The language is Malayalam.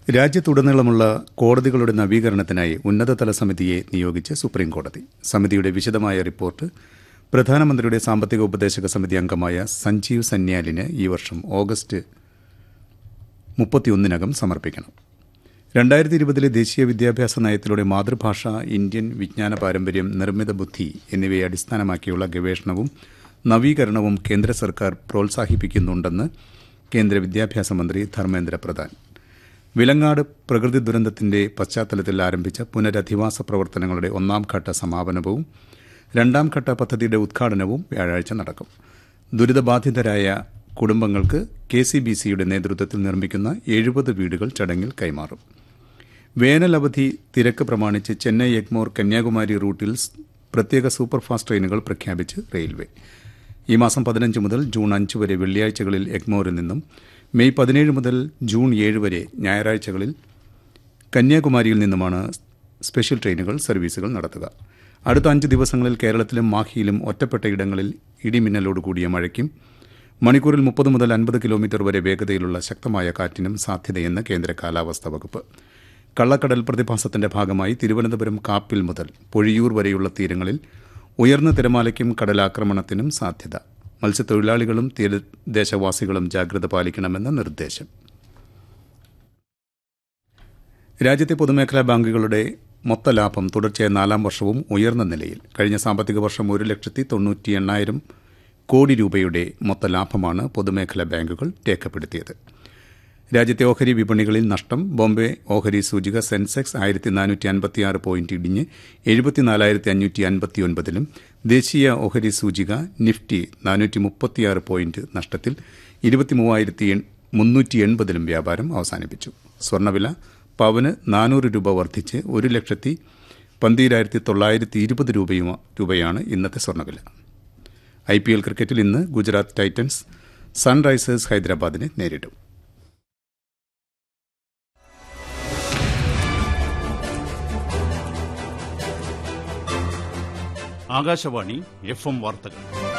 രാജ്യത്തുടനീളമുള്ള കോടതികളുടെ നവീകരണത്തിനായി ഉന്നതതല സമിതിയെ നിയോഗിച്ച് സുപ്രീംകോടതി സമിതിയുടെ വിശദമായ റിപ്പോർട്ട് പ്രധാനമന്ത്രിയുടെ സാമ്പത്തിക ഉപദേശക സമിതി അംഗമായ സഞ്ജീവ് സന്യാലിന് ഈ വർഷം ഓഗസ്റ്റ് മുപ്പത്തിയൊന്നിനകം സമർപ്പിക്കണം രണ്ടായിരത്തി ഇരുപതിലെ ദേശീയ വിദ്യാഭ്യാസ നയത്തിലൂടെ മാതൃഭാഷ ഇന്ത്യൻ വിജ്ഞാന പാരമ്പര്യം നിർമ്മിത ബുദ്ധി എന്നിവയെ അടിസ്ഥാനമാക്കിയുള്ള ഗവേഷണവും നവീകരണവും കേന്ദ്ര സർക്കാർ പ്രോത്സാഹിപ്പിക്കുന്നുണ്ടെന്ന് കേന്ദ്ര വിദ്യാഭ്യാസ മന്ത്രി ധർമ്മേന്ദ്ര പ്രധാൻ വിലങ്ങാട് പ്രകൃതി ദുരന്തത്തിന്റെ പശ്ചാത്തലത്തിൽ ആരംഭിച്ച പുനരധിവാസ പ്രവർത്തനങ്ങളുടെ ഒന്നാം ഘട്ട സമാപനവും രണ്ടാം ഘട്ട പദ്ധതിയുടെ ഉദ്ഘാടനവും വ്യാഴാഴ്ച നടക്കും ദുരിതബാധിതരായ കുടുംബങ്ങൾക്ക് കെ സി ബി സിയുടെ നേതൃത്വത്തിൽ നിർമ്മിക്കുന്ന എഴുപത് വീടുകൾ ചടങ്ങിൽ കൈമാറും വേനൽ അവധി തിരക്ക് പ്രമാണിച്ച് ചെന്നൈ എഗ്മോർ കന്യാകുമാരി റൂട്ടിൽ പ്രത്യേക സൂപ്പർഫാസ്റ്റ് ട്രെയിനുകൾ പ്രഖ്യാപിച്ച് റെയിൽവേ ഈ മാസം പതിനഞ്ച് മുതൽ ജൂൺ അഞ്ച് വരെ വെള്ളിയാഴ്ചകളിൽ എഗ്മോറിൽ നിന്നും മെയ് പതിനേഴ് മുതൽ ജൂൺ ഏഴ് വരെ ഞായറാഴ്ചകളിൽ കന്യാകുമാരിയിൽ നിന്നുമാണ് സ്പെഷ്യൽ ട്രെയിനുകൾ സർവീസുകൾ നടത്തുക അടുത്ത അഞ്ച് ദിവസങ്ങളിൽ കേരളത്തിലും മാഹിയിലും ഒറ്റപ്പെട്ട ഇടങ്ങളിൽ ഇടിമിന്നലോടുകൂടിയ മഴയ്ക്കും മണിക്കൂറിൽ മുപ്പത് മുതൽ അൻപത് കിലോമീറ്റർ വരെ വേഗതയിലുള്ള ശക്തമായ കാറ്റിനും സാധ്യതയെന്ന് കേന്ദ്ര കാലാവസ്ഥാ വകുപ്പ് കള്ളക്കടൽ പ്രതിഭാസത്തിന്റെ ഭാഗമായി തിരുവനന്തപുരം കാപ്പിൽ മുതൽ പൊഴിയൂർ വരെയുള്ള തീരങ്ങളിൽ ഉയർന്ന തിരമാലയ്ക്കും കടലാക്രമണത്തിനും സാധ്യത മത്സ്യത്തൊഴിലാളികളും തീരദേശവാസികളും ജാഗ്രത പാലിക്കണമെന്ന് നിർദ്ദേശം രാജ്യത്തെ പൊതുമേഖലാ ബാങ്കുകളുടെ മൊത്ത ലാഭം തുടർച്ചയായ നാലാം വർഷവും ഉയർന്ന നിലയിൽ കഴിഞ്ഞ സാമ്പത്തിക വർഷം ഒരു ലക്ഷത്തി തൊണ്ണൂറ്റി എണ്ണായിരം കോടി രൂപയുടെ മൊത്ത ലാഭമാണ് പൊതുമേഖലാ ബാങ്കുകൾ രേഖപ്പെടുത്തിയത് രാജ്യത്തെ ഓഹരി വിപണികളിൽ നഷ്ടം ബോംബെ ഓഹരി സൂചിക സെൻസെക്സ് ആയിരത്തി നാനൂറ്റി അൻപത്തിയാറ് പോയിന്റ് ഇടിഞ്ഞ് എഴുപത്തിനാലായിരത്തി അഞ്ഞൂറ്റി അൻപത്തിയൊൻപതിലും ദേശീയ ഓഹരി സൂചിക നിഫ്റ്റി നാനൂറ്റി മുപ്പത്തിയാറ് പോയിന്റ് നഷ്ടത്തിൽ ഇരുപത്തിമൂവായിരത്തി മുന്നൂറ്റി എൺപതിലും വ്യാപാരം അവസാനിപ്പിച്ചു സ്വർണ്ണവില പവന് നാനൂറ് രൂപ വർദ്ധിച്ച് ഒരു ലക്ഷത്തി പന്തീരായിരത്തി തൊള്ളായിരത്തി ഇരുപത് രൂപയാണ് ഇന്നത്തെ സ്വർണ്ണവില ഐ പി എൽ ക്രിക്കറ്റിൽ ഇന്ന് ഗുജറാത്ത് ടൈറ്റൻസ് സൺറൈസേഴ്സ് ഹൈദരാബാദിനെ നേരിടും ആകാശവാണി എഫ് എം വാർത്തകൾ